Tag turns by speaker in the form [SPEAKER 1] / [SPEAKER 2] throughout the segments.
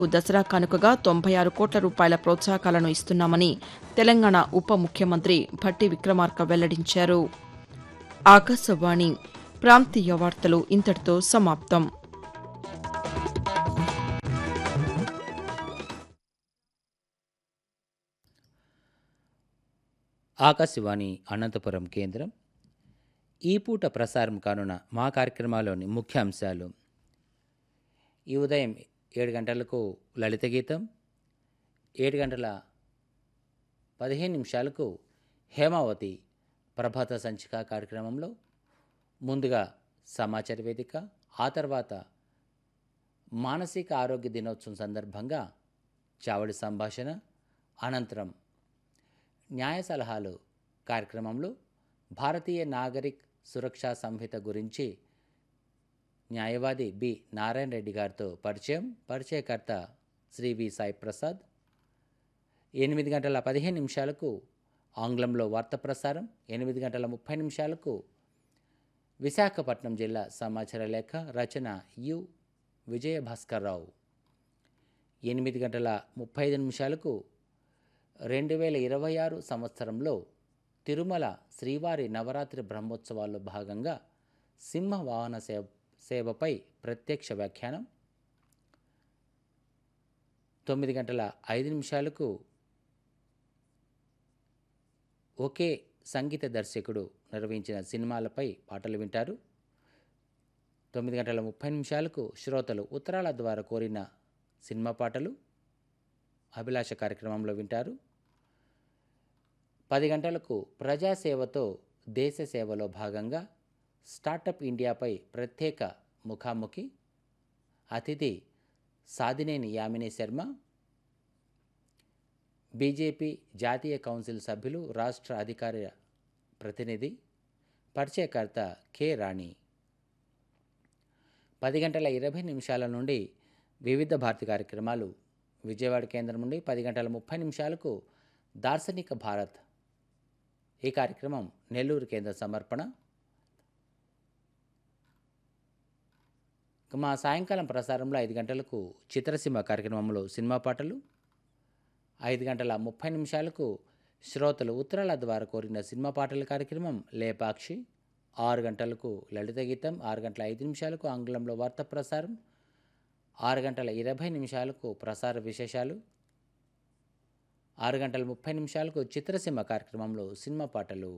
[SPEAKER 1] దసరా కానుకగా తొంభై ఆరు కోట్ల రూపాయల ప్రోత్సాహకాలను ఇస్తున్నామని తెలంగాణ ఉప ముఖ్యమంత్రి భట్టి విక్రమార్క వెల్లడించారు ఆకాశవాణి ప్రాంతీయ వార్తలు ఇంతటితో సమాప్తం
[SPEAKER 2] ఆకాశవాణి అనంతపురం కేంద్రం ఈ పూట ప్రసారం కానున్న మా కార్యక్రమాల్లోని ముఖ్యాంశాలు ఈ ఉదయం ఏడు గంటలకు లలిత గీతం ఏడు గంటల పదిహేను నిమిషాలకు హేమావతి ప్రభాత సంచిక కార్యక్రమంలో ముందుగా సమాచార వేదిక ఆ తర్వాత మానసిక ఆరోగ్య దినోత్సవం సందర్భంగా చావడి సంభాషణ అనంతరం న్యాయ సలహాలు కార్యక్రమంలో భారతీయ నాగరిక్ సురక్షా సంహిత గురించి న్యాయవాది బి నారాయణ రెడ్డి గారితో పరిచయం పరిచయకర్త శ్రీ వి సాయి ప్రసాద్ ఎనిమిది గంటల పదిహేను నిమిషాలకు ఆంగ్లంలో వార్త ప్రసారం ఎనిమిది గంటల ముప్పై నిమిషాలకు విశాఖపట్నం జిల్లా సమాచార లేఖ రచన యు విజయభాస్కర్రావు ఎనిమిది గంటల ముప్పై ఐదు నిమిషాలకు రెండు వేల ఇరవై ఆరు సంవత్సరంలో తిరుమల శ్రీవారి నవరాత్రి బ్రహ్మోత్సవాల్లో భాగంగా సింహ వాహన సేవ సేవపై ప్రత్యక్ష వ్యాఖ్యానం తొమ్మిది గంటల ఐదు నిమిషాలకు ఒకే సంగీత దర్శకుడు నిర్వహించిన సినిమాలపై పాటలు వింటారు తొమ్మిది గంటల ముప్పై నిమిషాలకు శ్రోతలు ఉత్తరాల ద్వారా కోరిన సినిమా పాటలు అభిలాష కార్యక్రమంలో వింటారు పది గంటలకు ప్రజాసేవతో దేశ సేవలో భాగంగా స్టార్టప్ ఇండియాపై ప్రత్యేక ముఖాముఖి అతిథి సాదినేని యామిని శర్మ బీజేపీ జాతీయ కౌన్సిల్ సభ్యులు రాష్ట్ర అధికార ప్రతినిధి పరిచయకర్త కె రాణి పది గంటల ఇరవై నిమిషాల నుండి వివిధ భారతి కార్యక్రమాలు విజయవాడ కేంద్రం నుండి పది గంటల ముప్పై నిమిషాలకు దార్శనిక భారత్ ఈ కార్యక్రమం నెల్లూరు కేంద్ర సమర్పణ మా సాయంకాలం ప్రసారంలో ఐదు గంటలకు చిత్రసీమ కార్యక్రమంలో సినిమా పాటలు ఐదు గంటల ముప్పై నిమిషాలకు శ్రోతలు ఉత్తరాల ద్వారా కోరిన సినిమా పాటల కార్యక్రమం లేపాక్షి ఆరు గంటలకు లలిత గీతం ఆరు గంటల ఐదు నిమిషాలకు ఆంగ్లంలో వార్త ప్రసారం ఆరు గంటల ఇరవై నిమిషాలకు ప్రసార విశేషాలు ఆరు గంటల ముప్పై నిమిషాలకు చిత్రసీమ కార్యక్రమంలో సినిమా పాటలు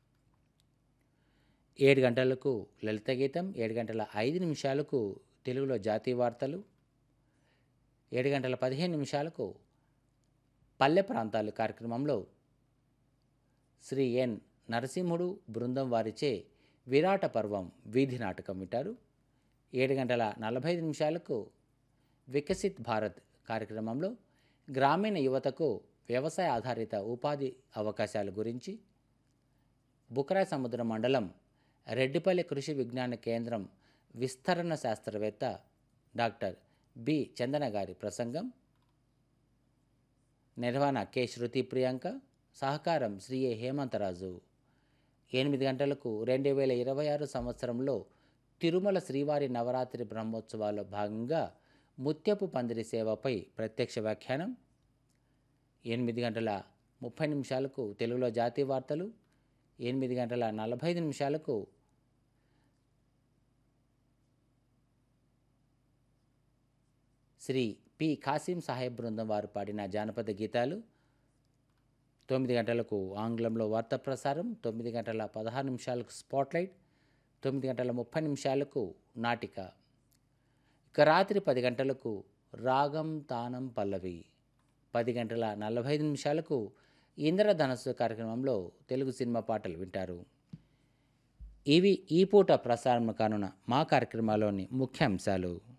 [SPEAKER 2] ఏడు గంటలకు లలిత గీతం ఏడు గంటల ఐదు నిమిషాలకు తెలుగులో జాతీయ వార్తలు ఏడు గంటల పదిహేను నిమిషాలకు పల్లె ప్రాంతాలు కార్యక్రమంలో శ్రీ ఎన్ నరసింహుడు బృందం వారిచే విరాట పర్వం వీధి నాటకం వింటారు ఏడు గంటల నలభై ఐదు నిమిషాలకు వికసిత్ భారత్ కార్యక్రమంలో గ్రామీణ యువతకు వ్యవసాయ ఆధారిత ఉపాధి అవకాశాల గురించి బుకరాయ్ సముద్ర మండలం రెడ్డిపల్లి కృషి విజ్ఞాన కేంద్రం విస్తరణ శాస్త్రవేత్త డాక్టర్ బి చందన గారి ప్రసంగం నిర్వహణ కె శృతి ప్రియాంక సహకారం శ్రీ ఏ హేమంతరాజు ఎనిమిది గంటలకు రెండు వేల ఇరవై ఆరు సంవత్సరంలో తిరుమల శ్రీవారి నవరాత్రి బ్రహ్మోత్సవాల్లో భాగంగా ముత్యపు పందిరి సేవపై ప్రత్యక్ష వ్యాఖ్యానం ఎనిమిది గంటల ముప్పై నిమిషాలకు తెలుగులో జాతీయ వార్తలు ఎనిమిది గంటల నలభై ఐదు నిమిషాలకు శ్రీ పి ఖాసిం సాహెబ్ బృందం వారు పాడిన జానపద గీతాలు తొమ్మిది గంటలకు ఆంగ్లంలో వార్త ప్రసారం తొమ్మిది గంటల పదహారు నిమిషాలకు స్పాట్లైట్ తొమ్మిది గంటల ముప్పై నిమిషాలకు నాటిక ఇక రాత్రి పది గంటలకు రాగం తానం పల్లవి పది గంటల నలభై ఐదు నిమిషాలకు ఇంద్రధనస్సు కార్యక్రమంలో తెలుగు సినిమా పాటలు వింటారు ఇవి ఈ పూట ప్రసారం కానున్న మా కార్యక్రమాల్లోని ముఖ్యాంశాలు